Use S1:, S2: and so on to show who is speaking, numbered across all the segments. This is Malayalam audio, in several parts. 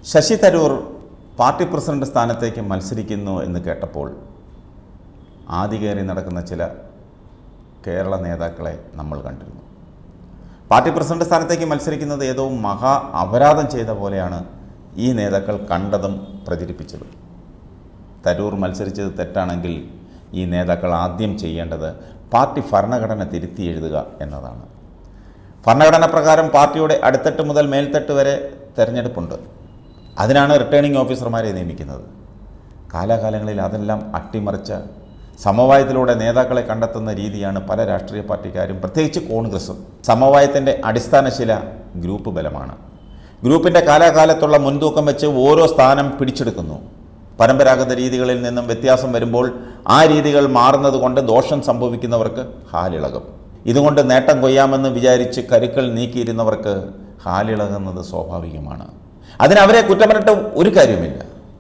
S1: ശശി തരൂർ പാർട്ടി പ്രസിഡന്റ് സ്ഥാനത്തേക്ക് മത്സരിക്കുന്നു എന്ന് കേട്ടപ്പോൾ ആദ്യ കയറി നടക്കുന്ന ചില കേരള നേതാക്കളെ നമ്മൾ കണ്ടിരുന്നു പാർട്ടി പ്രസിഡന്റ് സ്ഥാനത്തേക്ക് മത്സരിക്കുന്നത് ഏതോ മഹാ അപരാധം ചെയ്ത പോലെയാണ് ഈ നേതാക്കൾ കണ്ടതും പ്രചരിപ്പിച്ചതും തരൂർ മത്സരിച്ചത് തെറ്റാണെങ്കിൽ ഈ നേതാക്കൾ ആദ്യം ചെയ്യേണ്ടത് പാർട്ടി ഭരണഘടന തിരുത്തി എഴുതുക എന്നതാണ് ഭരണഘടന പ്രകാരം പാർട്ടിയുടെ അടിത്തട്ട് മുതൽ മേൽത്തട്ട് വരെ തെരഞ്ഞെടുപ്പുണ്ട് അതിനാണ് റിട്ടേണിംഗ് ഓഫീസർമാരെ നിയമിക്കുന്നത് കാലാകാലങ്ങളിൽ അതെല്ലാം അട്ടിമറിച്ച സമവായത്തിലൂടെ നേതാക്കളെ കണ്ടെത്തുന്ന രീതിയാണ് പല രാഷ്ട്രീയ പാർട്ടിക്കാരും പ്രത്യേകിച്ച് കോൺഗ്രസും സമവായത്തിൻ്റെ അടിസ്ഥാനശില ഗ്രൂപ്പ് ബലമാണ് ഗ്രൂപ്പിൻ്റെ കാലാകാലത്തുള്ള മുൻതൂക്കം വെച്ച് ഓരോ സ്ഥാനം പിടിച്ചെടുക്കുന്നു പരമ്പരാഗത രീതികളിൽ നിന്നും വ്യത്യാസം വരുമ്പോൾ ആ രീതികൾ മാറുന്നത് കൊണ്ട് ദോഷം സംഭവിക്കുന്നവർക്ക് ഹാലിളകും ഇതുകൊണ്ട് നേട്ടം കൊയ്യാമെന്ന് വിചാരിച്ച് കരുക്കൾ നീക്കിയിരുന്നവർക്ക് ഹാലിളകുന്നത് സ്വാഭാവികമാണ് അതിന് അവരെ കുറ്റമറിട്ട് ഒരു കാര്യവുമില്ല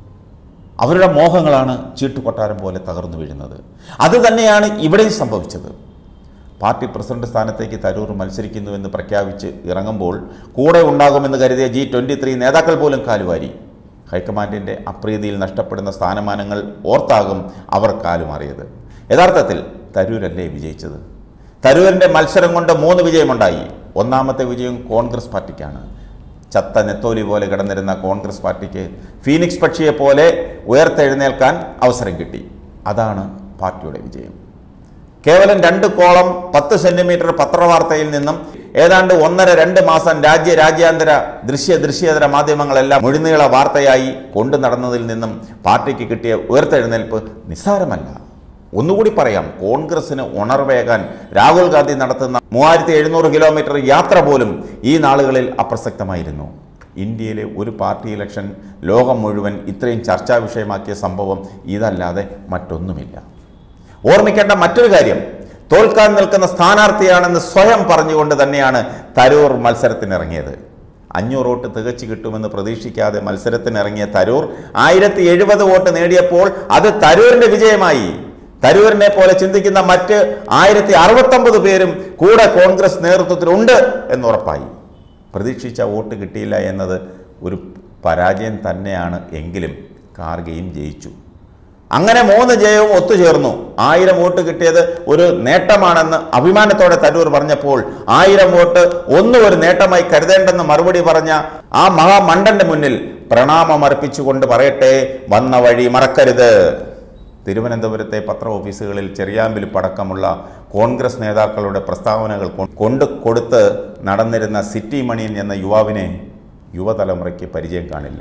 S1: അവരുടെ മോഹങ്ങളാണ് ചീട്ടുകൊട്ടാരം പോലെ തകർന്നു വീഴുന്നത് അത് തന്നെയാണ് ഇവിടെയും സംഭവിച്ചത് പാർട്ടി പ്രസിഡന്റ് സ്ഥാനത്തേക്ക് തരൂർ മത്സരിക്കുന്നുവെന്ന് പ്രഖ്യാപിച്ച് ഇറങ്ങുമ്പോൾ കൂടെ ഉണ്ടാകുമെന്ന് കരുതിയ ജി ട്വൻ്റി ത്രീ നേതാക്കൾ പോലും കാലുവാരി ഹൈക്കമാൻഡിൻ്റെ അപ്രീതിയിൽ നഷ്ടപ്പെടുന്ന സ്ഥാനമാനങ്ങൾ ഓർത്താകും അവർ കാലുമാറിയത് യഥാർത്ഥത്തിൽ തരൂരല്ലേ വിജയിച്ചത് തരൂരിൻ്റെ മത്സരം കൊണ്ട് മൂന്ന് വിജയമുണ്ടായി ഒന്നാമത്തെ വിജയം കോൺഗ്രസ് പാർട്ടിക്കാണ് ചത്ത നെത്തോലി പോലെ കിടന്നിരുന്ന കോൺഗ്രസ് പാർട്ടിക്ക് ഫീനിക്സ് പക്ഷിയെ പോലെ ഉയർത്തെഴുന്നേൽക്കാൻ അവസരം കിട്ടി അതാണ് പാർട്ടിയുടെ വിജയം കേവലം രണ്ട് കോളം പത്ത് സെന്റിമീറ്റർ പത്രവാർത്തയിൽ നിന്നും ഏതാണ്ട് ഒന്നര രണ്ട് മാസം രാജ്യ രാജ്യാന്തര ദൃശ്യ ദൃശ്യേതര മാധ്യമങ്ങളെല്ലാം മുഴുനീള വാർത്തയായി കൊണ്ടു നടന്നതിൽ നിന്നും പാർട്ടിക്ക് കിട്ടിയ ഉയർത്തെഴുന്നേൽപ്പ് നിസ്സാരമല്ല ഒന്നുകൂടി പറയാം കോൺഗ്രസിന് ഉണർവേകാൻ രാഹുൽ ഗാന്ധി നടത്തുന്ന മൂവായിരത്തി എഴുന്നൂറ് കിലോമീറ്റർ യാത്ര പോലും ഈ നാളുകളിൽ അപ്രസക്തമായിരുന്നു ഇന്ത്യയിലെ ഒരു പാർട്ടി ഇലക്ഷൻ ലോകം മുഴുവൻ ഇത്രയും ചർച്ചാ വിഷയമാക്കിയ സംഭവം ഇതല്ലാതെ മറ്റൊന്നുമില്ല ഓർമ്മിക്കേണ്ട മറ്റൊരു കാര്യം തോൽക്കാൻ നിൽക്കുന്ന സ്ഥാനാർത്ഥിയാണെന്ന് സ്വയം പറഞ്ഞുകൊണ്ട് തന്നെയാണ് തരൂർ മത്സരത്തിനിറങ്ങിയത് അഞ്ഞൂറ് വോട്ട് തികച്ചു കിട്ടുമെന്ന് പ്രതീക്ഷിക്കാതെ മത്സരത്തിനിറങ്ങിയ തരൂർ ആയിരത്തി എഴുപത് വോട്ട് നേടിയപ്പോൾ അത് തരൂരിന്റെ വിജയമായി തരൂരിനെ പോലെ ചിന്തിക്കുന്ന മറ്റ് ആയിരത്തി അറുപത്തൊമ്പത് പേരും കൂടെ കോൺഗ്രസ് നേതൃത്വത്തിലുണ്ട് എന്നുറപ്പായി പ്രതീക്ഷിച്ച വോട്ട് കിട്ടിയില്ല എന്നത് ഒരു പരാജയം തന്നെയാണ് എങ്കിലും കാർഗയും ജയിച്ചു അങ്ങനെ മൂന്ന് ജയവും ഒത്തുചേർന്നു ആയിരം വോട്ട് കിട്ടിയത് ഒരു നേട്ടമാണെന്ന് അഭിമാനത്തോടെ തരൂർ പറഞ്ഞപ്പോൾ ആയിരം വോട്ട് ഒന്നും ഒരു നേട്ടമായി കരുതേണ്ടെന്ന് മറുപടി പറഞ്ഞ ആ മഹാമണ്ഡന്റെ മുന്നിൽ പ്രണാമം അർപ്പിച്ചുകൊണ്ട് പറയട്ടെ വന്ന വഴി മറക്കരുത് തിരുവനന്തപുരത്തെ പത്ര ഓഫീസുകളിൽ ചെറിയാമ്പിൽ പടക്കമുള്ള കോൺഗ്രസ് നേതാക്കളുടെ പ്രസ്താവനകൾ കൊ- കൊണ്ട് കൊടുത്ത് നടന്നിരുന്ന സിറ്റി മണിയൻ എന്ന യുവാവിനെ യുവതലമുറയ്ക്ക് പരിചയം കാണില്ല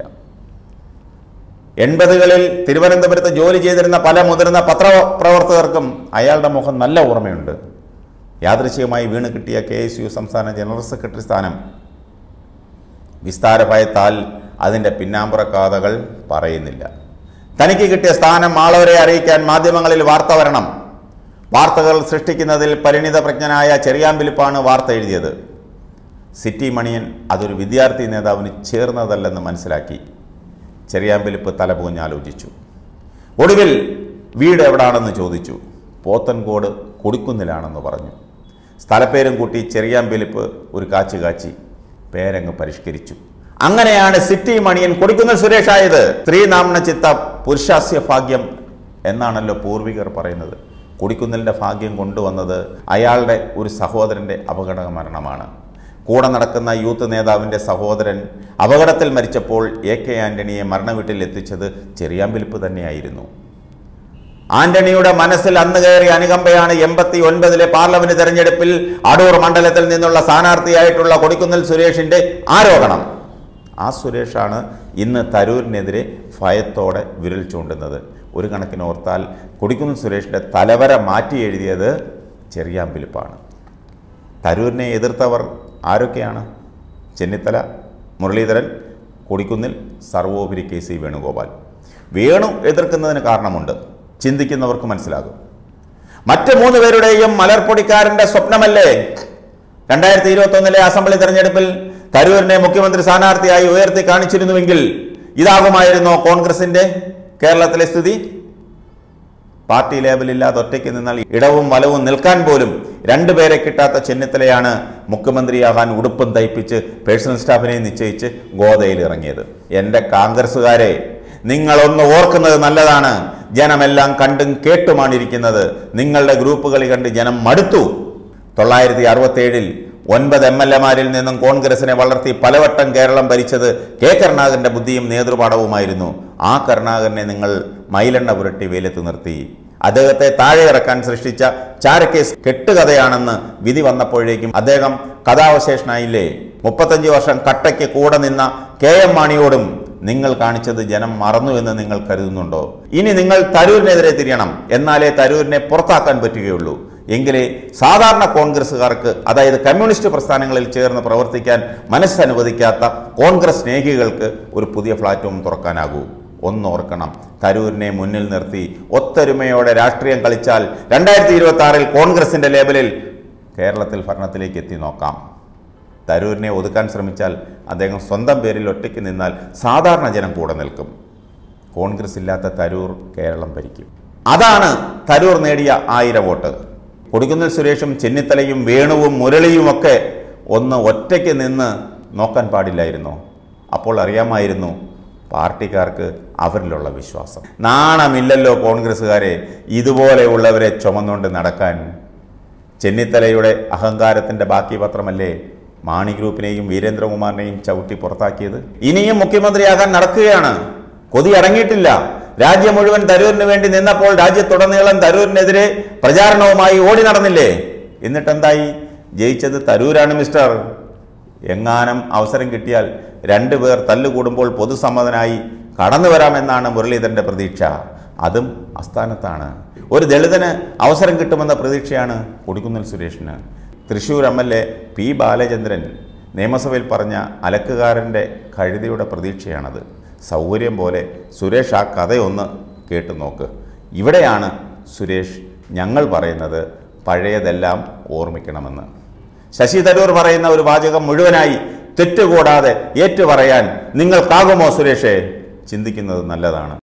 S1: എൺപതുകളിൽ തിരുവനന്തപുരത്ത് ജോലി ചെയ്തിരുന്ന പല മുതിർന്ന പത്രപ്രവർത്തകർക്കും അയാളുടെ മുഖം നല്ല ഓർമ്മയുണ്ട് യാദൃശ്ചികമായി വീണ് കിട്ടിയ കെ എസ് യു സംസ്ഥാന ജനറൽ സെക്രട്ടറി സ്ഥാനം വിസ്താരഭയത്താൽ അതിൻ്റെ പിന്നാമ്പുറ കഥകൾ പറയുന്നില്ല തനിക്ക് കിട്ടിയ സ്ഥാനം ആളവരെ അറിയിക്കാൻ മാധ്യമങ്ങളിൽ വാർത്ത വരണം വാർത്തകൾ സൃഷ്ടിക്കുന്നതിൽ പരിണിത പ്രജ്ഞനായ ചെറിയാമ്പിലിപ്പാണ് വാർത്ത എഴുതിയത് സിറ്റി മണിയൻ അതൊരു വിദ്യാർത്ഥി നേതാവിന് ചേർന്നതല്ലെന്ന് മനസ്സിലാക്കി ചെറിയാമ്പിലിപ്പ് തലപൂഞ്ഞാലോചിച്ചു ഒടുവിൽ വീട് എവിടാണെന്ന് ചോദിച്ചു പോത്തൻകോട് കൊടിക്കുന്നിലാണെന്ന് പറഞ്ഞു സ്ഥലപ്പേരും കൂട്ടി ചെറിയാമ്പിലിപ്പ് ഒരു കാച്ചു കാച്ചി പേരങ്ങ് പരിഷ്കരിച്ചു അങ്ങനെയാണ് സിറ്റി മണിയൻ കൊടിക്കുന്നിൽ സുരേഷ് ആയത് സ്ത്രീനാമന ചിത്ത പുരുഷാസ്യ ഭാഗ്യം എന്നാണല്ലോ പൂർവികർ പറയുന്നത് കൊടിക്കുന്നിലിൻ്റെ ഭാഗ്യം കൊണ്ടുവന്നത് അയാളുടെ ഒരു സഹോദരൻ്റെ അപകട മരണമാണ് കൂടെ നടക്കുന്ന യൂത്ത് നേതാവിൻ്റെ സഹോദരൻ അപകടത്തിൽ മരിച്ചപ്പോൾ എ കെ ആന്റണിയെ മരണവീട്ടിൽ എത്തിച്ചത് ചെറിയാമ്പിലിപ്പ് തന്നെയായിരുന്നു ആന്റണിയുടെ മനസ്സിൽ അന്ന് കയറിയ അനുകമ്പയാണ് എൺപത്തി ഒൻപതിലെ പാർലമെന്റ് തെരഞ്ഞെടുപ്പിൽ അടൂർ മണ്ഡലത്തിൽ നിന്നുള്ള സ്ഥാനാർത്ഥിയായിട്ടുള്ള കൊടിക്കുന്നിൽ സുരേഷിന്റെ ആരോപണം ആ സുരേഷാണ് ഇന്ന് തരൂരിനെതിരെ ഭയത്തോടെ വിരൽ ചൂണ്ടുന്നത് ഒരു കണക്കിന് ഓർത്താൽ കൊടിക്കുന്നിൽ സുരേഷിന്റെ തലവര മാറ്റി എഴുതിയത് ചെറിയാമ്പിലിപ്പാണ് തരൂരിനെ എതിർത്തവർ ആരൊക്കെയാണ് ചെന്നിത്തല മുരളീധരൻ കൊടിക്കുന്നിൽ സർവോപരി കെ സി വേണുഗോപാൽ വേണു എതിർക്കുന്നതിന് കാരണമുണ്ട് ചിന്തിക്കുന്നവർക്ക് മനസ്സിലാകും മറ്റ് മൂന്ന് പേരുടെയും മലർപ്പൊടിക്കാരന്റെ സ്വപ്നമല്ലേ രണ്ടായിരത്തി ഇരുപത്തി ഒന്നിലെ അസംബ്ലി തെരഞ്ഞെടുപ്പിൽ തരൂരിനെ മുഖ്യമന്ത്രി സ്ഥാനാർത്ഥിയായി ഉയർത്തി കാണിച്ചിരുന്നുവെങ്കിൽ ഇതാകുമായിരുന്നോ കോൺഗ്രസിന്റെ കേരളത്തിലെ സ്ഥിതി പാർട്ടി ലേബലില്ലാതെ ഒറ്റയ്ക്ക് നിന്നാൽ ഇടവും വലവും നിൽക്കാൻ പോലും രണ്ടുപേരെ കിട്ടാത്ത ചെന്നിത്തലയാണ് മുഖ്യമന്ത്രിയാകാൻ ഉടുപ്പും തയ്പ്പിച്ച് പേഴ്സണൽ സ്റ്റാഫിനെ നിശ്ചയിച്ച് ഗോതയിൽ ഇറങ്ങിയത് എൻ്റെ കോൺഗ്രസ്സുകാരെ നിങ്ങളൊന്ന് ഓർക്കുന്നത് നല്ലതാണ് ജനമെല്ലാം കണ്ടും കേട്ടുമാണ് ഇരിക്കുന്നത് നിങ്ങളുടെ ഗ്രൂപ്പ് കളി കണ്ട് ജനം മടുത്തു തൊള്ളായിരത്തി അറുപത്തേഴിൽ ഒൻപത് എം എൽ എമാരിൽ നിന്നും കോൺഗ്രസിനെ വളർത്തി പലവട്ടം കേരളം ഭരിച്ചത് കെ കരുണാകരന്റെ ബുദ്ധിയും നേതൃപാഠവുമായിരുന്നു ആ കരുണാകരനെ നിങ്ങൾ മൈലെണ്ണ പുരട്ടി വെയിലത്ത് നിർത്തി അദ്ദേഹത്തെ താഴെ ഇറക്കാൻ സൃഷ്ടിച്ച ചാരക്കേസ് കെട്ടുകഥയാണെന്ന് വിധി വന്നപ്പോഴേക്കും അദ്ദേഹം കഥാവശേഷനായില്ലേ മുപ്പത്തഞ്ച് വർഷം കട്ടയ്ക്ക് കൂടെ നിന്ന കെ എം മാണിയോടും നിങ്ങൾ കാണിച്ചത് ജനം മറന്നു എന്ന് നിങ്ങൾ കരുതുന്നുണ്ടോ ഇനി നിങ്ങൾ തരൂരിനെതിരെ തിരിയണം എന്നാലേ തരൂരിനെ പുറത്താക്കാൻ പറ്റുകയുള്ളൂ എങ്കിലേ സാധാരണ കോൺഗ്രസ്സുകാർക്ക് അതായത് കമ്മ്യൂണിസ്റ്റ് പ്രസ്ഥാനങ്ങളിൽ ചേർന്ന് പ്രവർത്തിക്കാൻ മനസ്സനുവദിക്കാത്ത കോൺഗ്രസ് സ്നേഹികൾക്ക് ഒരു പുതിയ പ്ലാറ്റ്ഫോം തുറക്കാനാകൂ ഒന്നോർക്കണം തരൂരിനെ മുന്നിൽ നിർത്തി ഒത്തൊരുമയോടെ രാഷ്ട്രീയം കളിച്ചാൽ രണ്ടായിരത്തി ഇരുപത്തി ആറിൽ കോൺഗ്രസിന്റെ ലേബലിൽ കേരളത്തിൽ ഭരണത്തിലേക്ക് എത്തി നോക്കാം തരൂരിനെ ഒതുക്കാൻ ശ്രമിച്ചാൽ അദ്ദേഹം സ്വന്തം പേരിൽ ഒറ്റയ്ക്ക് നിന്നാൽ സാധാരണ ജനം കൂടെ നിൽക്കും കോൺഗ്രസ് ഇല്ലാത്ത തരൂർ കേരളം ഭരിക്കും അതാണ് തരൂർ നേടിയ ആയിരം വോട്ട് കൊടിക്കുന്നിൽ സുരേഷും ചെന്നിത്തലയും വേണുവും മുരളിയുമൊക്കെ ഒന്ന് ഒറ്റയ്ക്ക് നിന്ന് നോക്കാൻ പാടില്ലായിരുന്നു അപ്പോൾ അറിയാമായിരുന്നു പാർട്ടിക്കാർക്ക് അവരിലുള്ള വിശ്വാസം നാണമില്ലല്ലോ കോൺഗ്രസ്സുകാരെ ഇതുപോലെയുള്ളവരെ ചുമന്നുകൊണ്ട് നടക്കാൻ ചെന്നിത്തലയുടെ അഹങ്കാരത്തിന്റെ ബാക്കി പത്രമല്ലേ മാണി ഗ്രൂപ്പിനെയും വീരേന്ദ്രകുമാറിനെയും ചവിട്ടി പുറത്താക്കിയത് ഇനിയും മുഖ്യമന്ത്രിയാകാൻ നടക്കുകയാണ് കൊതി അടങ്ങിയിട്ടില്ല രാജ്യം മുഴുവൻ തരൂരിന് വേണ്ടി നിന്നപ്പോൾ രാജ്യത്തുടനീളം തരൂരിനെതിരെ പ്രചാരണവുമായി ഓടി നടന്നില്ലേ എന്നിട്ടെന്തായി ജയിച്ചത് തരൂരാണ് മിസ്റ്റർ എങ്ങാനും അവസരം കിട്ടിയാൽ രണ്ടുപേർ തല്ലുകൂടുമ്പോൾ പൊതുസമ്മതനായി കടന്നു വരാമെന്നാണ് മുരളീധരന്റെ പ്രതീക്ഷ അതും അസ്ഥാനത്താണ് ഒരു ദളിതന് അവസരം കിട്ടുമെന്ന പ്രതീക്ഷയാണ് കൊടിക്കുന്നിൽ സുരേഷിന് Thrissur M L A P Balachandran നിയമസഭയിൽ പറഞ്ഞ അലക്കുകാരൻ്റെ കഴുതയുടെ പ്രതീക്ഷയാണത് സൗകര്യം പോലെ സുരേഷ് ആ കഥയൊന്ന് കേട്ടു നോക്ക് ഇവിടെയാണ് സുരേഷ് ഞങ്ങൾ പറയുന്നത് പഴയതെല്ലാം ഓർമ്മിക്കണമെന്ന് ശശി തരൂർ പറയുന്ന ഒരു വാചകം മുഴുവനായി തെറ്റുകൂടാതെ ഏറ്റുപറയാൻ നിങ്ങൾക്കാകുമോ സുരേഷേ ചിന്തിക്കുന്നത് നല്ലതാണ്